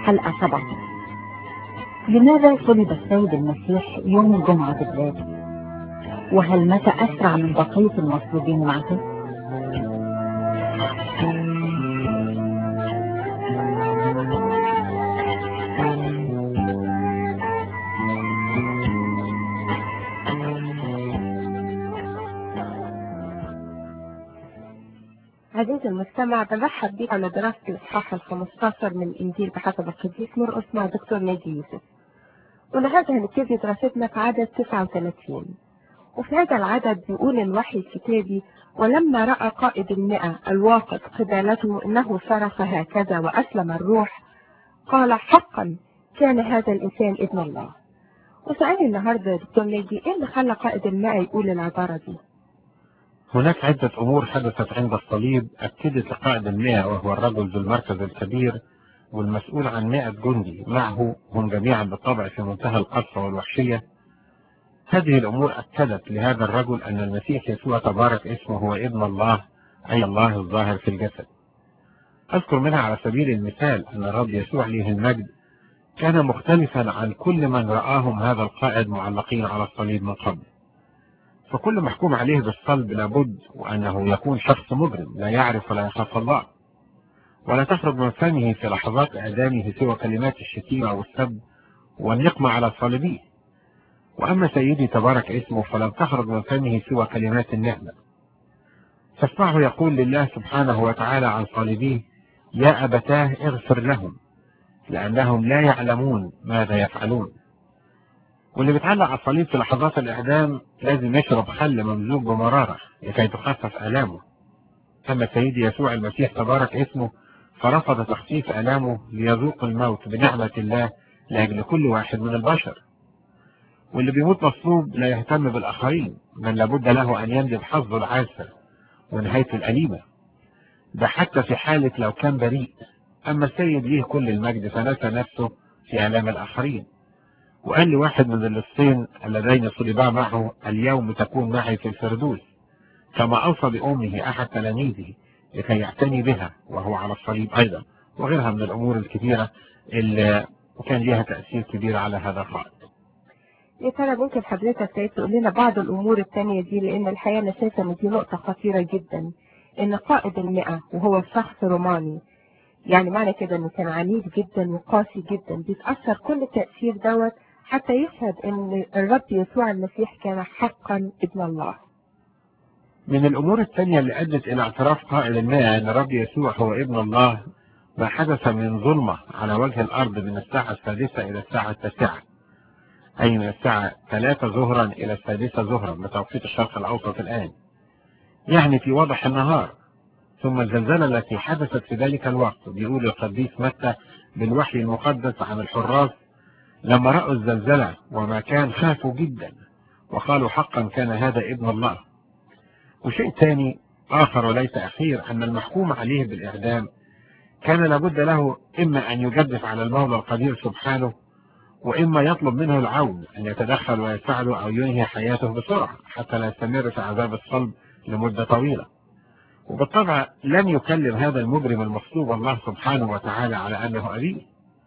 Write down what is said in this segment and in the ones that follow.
حلقة 7 لماذا صلب السيد المسيح يوم الجمعة بالذات؟ وهل مات أسرع من بقية المصلوبين معه؟ عزيزي المستمع برحب بك على دراسة الإصحاح ال 15 من الإنجيل بحسب القديس مرقس مع دكتور ناجي يوسف. ونهارده هنبتدي دراستنا في عدد 39 وفي هذا العدد بيقول الوحي الكتابي ولما رأى قائد المئة الواقف قبالته أنه صرخ هكذا وأسلم الروح قال حقا كان هذا الإنسان ابن الله. وسألني النهارده يا دكتور ناجي إيه اللي خلى قائد المئة يقول العبارة دي؟ هناك عدة أمور حدثت عند الصليب أكدت لقائد المئة وهو الرجل ذو المركز الكبير والمسؤول عن مئة جندي معه هم جميعا بالطبع في منتهى القسوة والوحشية هذه الأمور أكدت لهذا الرجل أن المسيح يسوع تبارك اسمه هو ابن الله أي الله الظاهر في الجسد أذكر منها على سبيل المثال أن الرب يسوع له المجد كان مختلفا عن كل من رآهم هذا القائد معلقين على الصليب من قبل فكل محكوم عليه بالصلب لابد وأنه يكون شخص مجرم لا يعرف ولا يخاف الله ولا تخرج من فمه في لحظات إعدامه سوى كلمات الشتيمة والسب والنقمة على الصليبين وأما سيدي تبارك اسمه فلم تخرج من فمه سوى كلمات النعمة تسمعه يقول لله سبحانه وتعالى عن صليبيه يا أبتاه اغفر لهم لأنهم لا يعلمون ماذا يفعلون واللي بيتعلق على الصليب في لحظات الإعدام لازم يشرب خل ممزوج بمرارة لكي تخفف آلامه أما سيدي يسوع المسيح تبارك اسمه فرفض تخفيف آلامه ليذوق الموت بنعمة الله لأجل كل واحد من البشر واللي بيموت مصلوب لا يهتم بالآخرين بل لابد له أن يندب حظه العاسر ونهايته الأليمة ده حتى في حالة لو كان بريء أما السيد ليه كل المجد فنسى نفسه في آلام الآخرين وقال لواحد من اللصين اللذين صلبا معه اليوم تكون معي في الفردوس كما أوصى بأمه أحد تلاميذه لكي يعتني بها وهو على الصليب أيضا وغيرها من الأمور الكثيرة اللي كان لها تأثير كبير على هذا القائد يا ترى ممكن حضرتك تعيد تقول لنا بعض الأمور التانية دي لأن الحقيقة أنا شايفة إن دي نقطة خطيرة جدا إن قائد المئة وهو شخص روماني يعني معنى كده إنه كان عنيف جدا وقاسي جدا بيتأثر كل التأثير دوت حتى يشهد ان الرب يسوع المسيح كان حقا ابن الله من الأمور الثانية اللي أدت إلى اعتراف قائل المئة أن الرب يسوع هو ابن الله ما حدث من ظلمة على وجه الأرض من الساعة السادسة إلى الساعة التاسعة أي من الساعة ثلاثة ظهرا إلى السادسة ظهرا بتوقيت الشرق الأوسط الآن يعني في وضح النهار ثم الزلزلة التي حدثت في ذلك الوقت بيقول القديس متى بالوحي المقدس عن الحراس لما رأوا الزلزلة وما كان خافوا جدا وقالوا حقا كان هذا ابن الله وشيء ثاني آخر وليس أخير أن المحكوم عليه بالإعدام كان لابد له إما أن يجدف على المولى القدير سبحانه وإما يطلب منه العون أن يتدخل ويساعده أو ينهي حياته بسرعة حتى لا يستمر في عذاب الصلب لمدة طويلة وبالطبع لم يكلم هذا المجرم المصلوب الله سبحانه وتعالى على أنه أبيه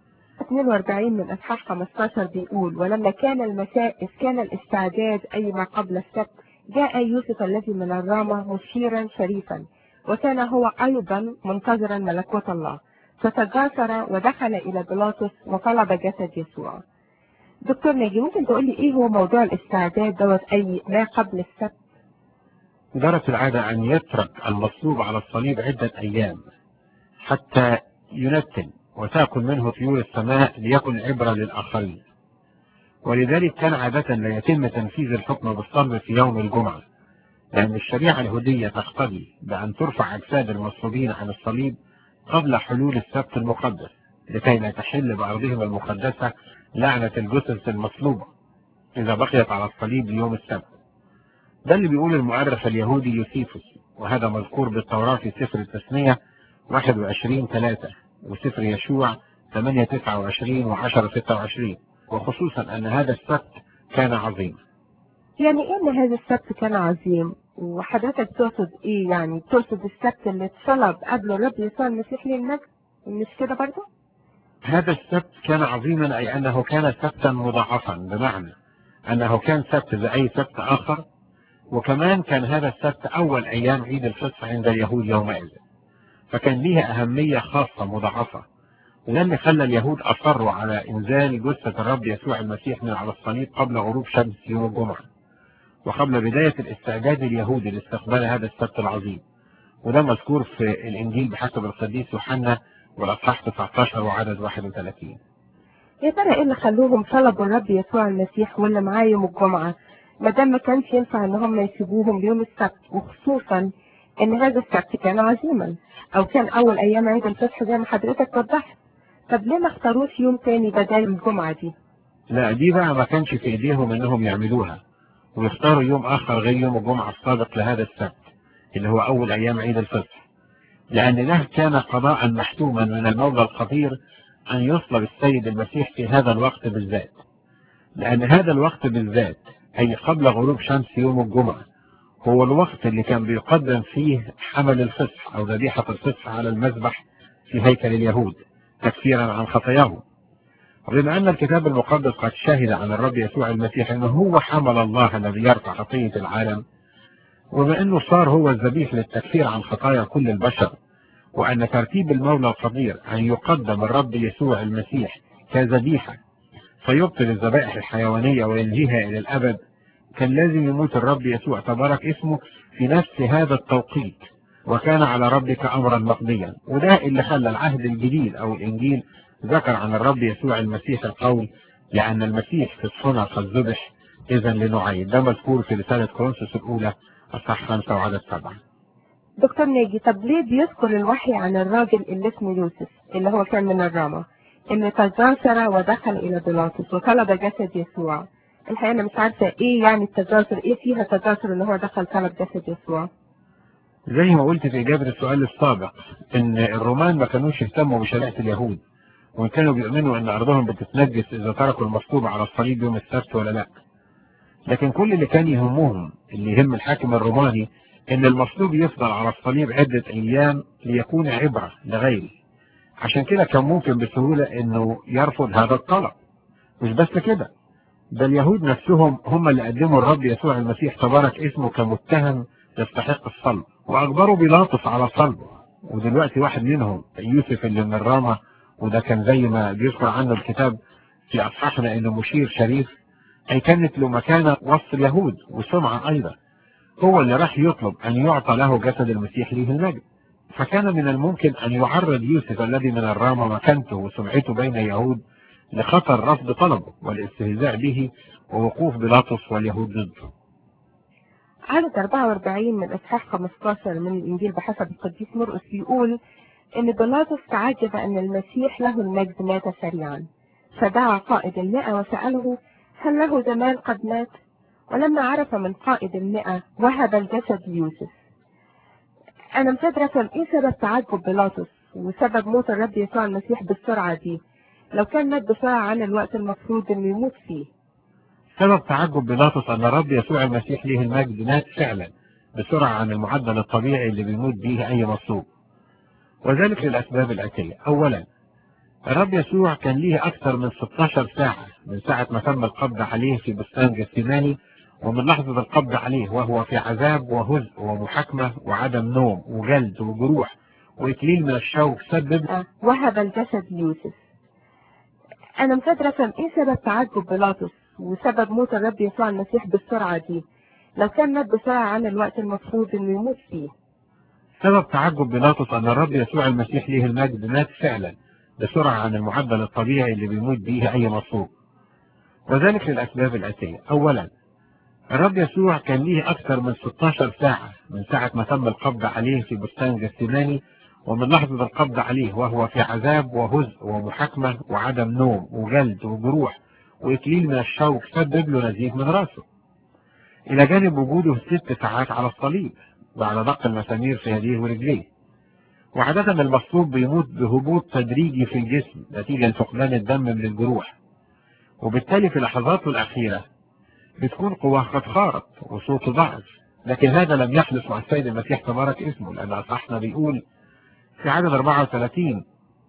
42 من اصحاح 15 بيقول ولما كان المساء إذ كان الاستعداد أي ما قبل السبت جاء يوسف الذي من الرامة مشيرا شريفا وكان هو أيضا منتظرا ملكوت الله فتجاسر ودخل إلى بيلاطس وطلب جسد يسوع دكتور ناجي ممكن تقول لي إيه هو موضوع الاستعداد دوت أي ما قبل السبت جرت العادة أن يترك المصلوب على الصليب عدة أيام حتى ينتن وتأكل منه طيور السماء ليكن عبرة للآخرين ولذلك كان عادة لا يتم تنفيذ الحكم بالصلب في يوم الجمعة لأن الشريعة الهدية تقتضي بأن ترفع أجساد المصلوبين عن الصليب قبل حلول السبت المقدس لكي لا تحل بأرضهم المقدسة لعنة الجثث المصلوبة إذا بقيت على الصليب ليوم السبت ده اللي بيقول المؤرخ اليهودي يوسيفوس وهذا مذكور بالتوراة في سفر التثنية 21 3 وسفر يشوع 8 29 و 10 26 وخصوصا أن هذا السبت كان عظيما يعني إيه إن هذا السبت كان عظيم وحضرتك تقصد إيه يعني تقصد السبت اللي اتصلب قبل الرب يسوع المسيح للمجد مش كده برضه؟ هذا السبت كان عظيما أي أنه كان سبتا مضاعفا بمعنى أنه كان سبت زي أي سبت آخر وكمان كان هذا السبت أول أيام عيد الفصح عند اليهود يومئذ فكان ليها أهمية خاصة مضاعفة وده اللي خلى اليهود أصروا على إنزال جثة الرب يسوع المسيح من على الصليب قبل غروب شمس يوم الجمعة وقبل بداية الاستعداد اليهودي لاستقبال هذا السبت العظيم وده مذكور في الإنجيل بحسب القديس يوحنا والأصحاح 19 وعدد 31 يا ترى ايه اللي خلوهم طلبوا الرب يسوع المسيح ولا معاه يوم الجمعة ما دام ما كانش ينفع ان هم يسيبوهم يوم السبت وخصوصا ان هذا السبت كان عظيما او كان اول ايام عيد الفصح زي ما حضرتك وضحت طب ليه ما اختاروش يوم تاني بدل الجمعة دي لا دي بقى ما كانش في ايديهم انهم يعملوها ويختاروا يوم اخر غير يوم الجمعة السابق لهذا السبت اللي هو اول ايام عيد الفصح لان ده كان قضاء محتوما من المولى الخطير ان يصلب السيد المسيح في هذا الوقت بالذات لان هذا الوقت بالذات اي قبل غروب شمس يوم الجمعة هو الوقت اللي كان بيقدم فيه حمل الفصح او ذبيحة الفصح على المذبح في هيكل اليهود تكفيرا عن خطاياهم وبما أن الكتاب المقدس قد شهد عن الرب يسوع المسيح أنه هو حمل الله الذي يرفع خطية العالم وبما أنه صار هو الذبيح للتكفير عن خطايا كل البشر وأن ترتيب المولى القدير أن يقدم الرب يسوع المسيح كذبيحة فيبطل الذبائح الحيوانية وينهيها إلى الأبد كان لازم يموت الرب يسوع تبارك اسمه في نفس هذا التوقيت وكان على ربك أمرا مقضيا وده اللي خلى العهد الجديد أو الإنجيل ذكر عن الرب يسوع المسيح القول لأن المسيح في الصنع قد ذبح إذا لنعيد ده مذكور في رسالة كورنثوس الأولى أصح خمسة وعدد سبعة دكتور ناجي طب ليه بيذكر الوحي عن الراجل اللي اسمه يوسف اللي هو كان من الرامة اللي تجاسر ودخل إلى بيلاطس وطلب جسد يسوع الحقيقة أنا مش عارفة إيه يعني التجاسر إيه فيها تجاسر إن هو دخل طلب جسد يسوع زي ما قلت في إجابة السؤال السابق إن الرومان ما كانوش يهتموا بشريعة اليهود وإن كانوا بيؤمنوا إن أرضهم بتتنجس إذا تركوا المصلوب على الصليب يوم السبت ولا لا لكن كل اللي كان يهمهم اللي يهم الحاكم الروماني إن المصلوب يفضل على الصليب عدة أيام ليكون عبرة لغيره عشان كده كان ممكن بسهولة إنه يرفض هذا الطلب مش بس كده ده اليهود نفسهم هم اللي قدموا الرب يسوع المسيح تبارك اسمه كمتهم يستحق الصلب وأجبروا بيلاطس على صلبه ودلوقتي واحد منهم يوسف اللي من الرامة وده كان زي ما بيذكر عنه الكتاب في أصحاحنا إنه مشير شريف أي كانت له مكانة وسط اليهود وسمعة أيضا هو اللي راح يطلب أن يعطى له جسد المسيح ليه المجد فكان من الممكن أن يعرض يوسف الذي من الرامة مكانته وسمعته بين اليهود لخطر رفض طلبه والاستهزاء به ووقوف بيلاطس واليهود ضده عدد 44 من إصحاح 15 من الإنجيل بحسب القديس مرقس بيقول إن بيلاطس تعجب أن المسيح له المجد مات سريعا فدعا قائد المئة وسأله هل له زمان قد مات ولما عرف من قائد المئة وهب الجسد ليوسف أنا مش قادرة أفهم إيه سبب تعجب بيلاطس وسبب موت الرب يسوع المسيح بالسرعة دي لو كان مات بسرعة عن الوقت المفروض إنه يموت فيه سبب تعجب بيلاطس أن الرب يسوع المسيح ليه المجد مات فعلا بسرعة عن المعدل الطبيعي اللي بيموت به أي مصلوب وذلك للأسباب الآتية أولا الرب يسوع كان ليه أكثر من 16 ساعة من ساعة ما تم القبض عليه في بستان جثماني ومن لحظة القبض عليه وهو في عذاب وهزء ومحاكمة وعدم نوم وجلد وجروح وإكليل من الشوك سبب وهب الجسد ليوسف أنا مش قادرة أفهم إيه سبب تعجب بيلاطس وسبب موت الرب يسوع المسيح بالسرعة دي لو كان مات بسرعة عن الوقت المفروض إنه يموت فيه سبب تعجب بيلاطس أن الرب يسوع المسيح ليه المجد مات فعلا بسرعة عن المعدل الطبيعي اللي بيموت به أي مصلوب وذلك للأسباب الآتية أولا الرب يسوع كان ليه أكثر من 16 ساعة من ساعة ما تم القبض عليه في بستان جثماني ومن لحظة القبض عليه وهو في عذاب وهزء ومحاكمة وعدم نوم وجلد وجروح وإكليل من الشوك سبب له نزيف من رأسه إلى جانب وجوده ست ساعات على الصليب بعد دق المسامير في يديه ورجليه وعادة المصلوب بيموت بهبوط تدريجي في الجسم نتيجة لفقدان الدم من الجروح وبالتالي في لحظاته الأخيرة بتكون قواه قد خارت وصوته ضعف لكن هذا لم يحدث مع السيد المسيح تبارك اسمه لأن أصحنا بيقول في عدد 34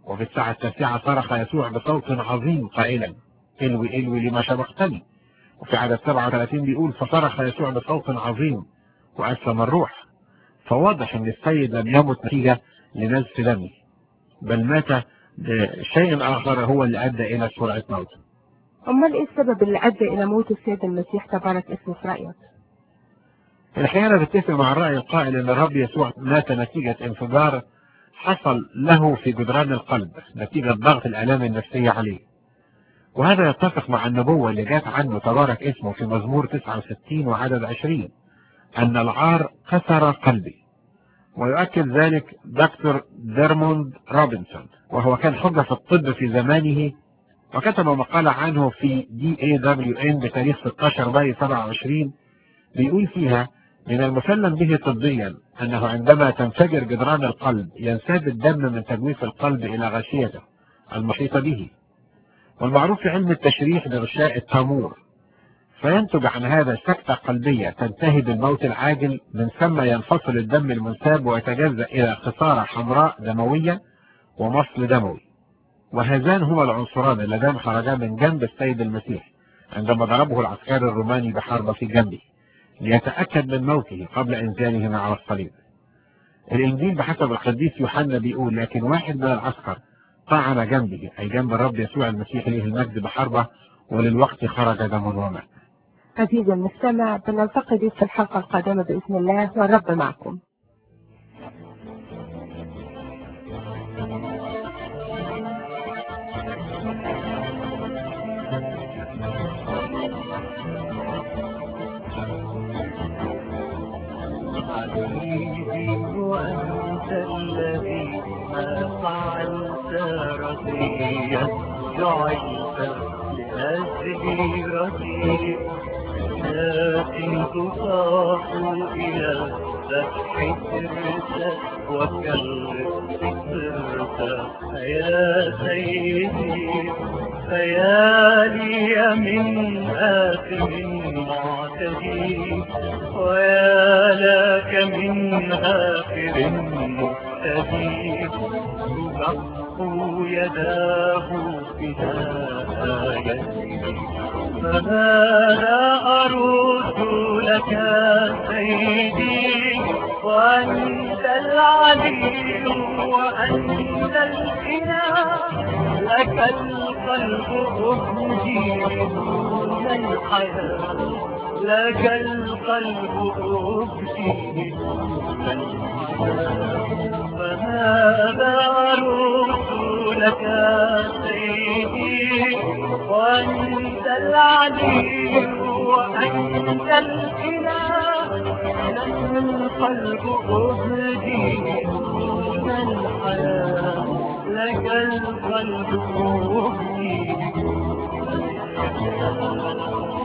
وفي الساعة التاسعة صرخ يسوع بصوت عظيم قائلا الوي الوي لما شبقتني وفي عدد 37 بيقول فصرخ يسوع بصوت عظيم وأسلم الروح فواضح ان السيد لم يمت نتيجة لنزف دمه بل مات بشيء آخر هو اللي أدى إلى سرعة موته أمال إيه السبب اللي أدى إلى موت السيد المسيح تبارك اسمه في رأيك؟ الحقيقة أنا بتفق مع الرأي القائل أن الرب يسوع مات نتيجة انفجار حصل له في جدران القلب نتيجة ضغط الآلام النفسية عليه وهذا يتفق مع النبوة اللي جات عنه تبارك اسمه في مزمور 69 وعدد 20 أن العار كسر قلبي ويؤكد ذلك دكتور ديرموند روبنسون وهو كان حجة في الطب في زمانه وكتب مقالة عنه في دي اي دبليو ان بتاريخ 16 مايو 27 بيقول فيها من المسلم به طبيا أنه عندما تنفجر جدران القلب ينساب الدم من تجويف القلب إلى غشيته المحيطة به والمعروف في علم التشريح بغشاء التامور فينتج عن هذا سكتة قلبية تنتهي بالموت العاجل من ثم ينفصل الدم المنساب ويتجزأ إلى خسارة حمراء دموية ومصل دموي وهذان هما العنصران اللذان خرجا من جنب السيد المسيح عندما ضربه العسكري الروماني بحربة في جنبه ليتأكد من موته قبل إنزاله من على الصليب الإنجيل بحسب القديس يوحنا بيقول لكن واحد من العسكر طعن جنبه أي جنب الرب يسوع المسيح له المجد بحربة وللوقت خرج دم وماء عزيزي المستمع بنلتقي بك في الحلقة القادمة بإذن الله والرب معكم حبيبي وأنت الذي ما فعلت رضيا جعلت لأجلي رضيا لكن تطاح إلى فتح سرت وكلت سرت يا سيدي فيا لي من آثم معتدي ويا لك من آخر مهتدي تزق يداه فداء يدي فماذا أرد لك سيدي وأنت العلي وأنت الإله لك القلب أهدي دون الحياة لك القلب أبكي دون الحياة فماذا أرد لك سيدي وأنت العلي وأنت الإله لك القلب أهدي دون الحياة لك القلب أهدي دون الحياة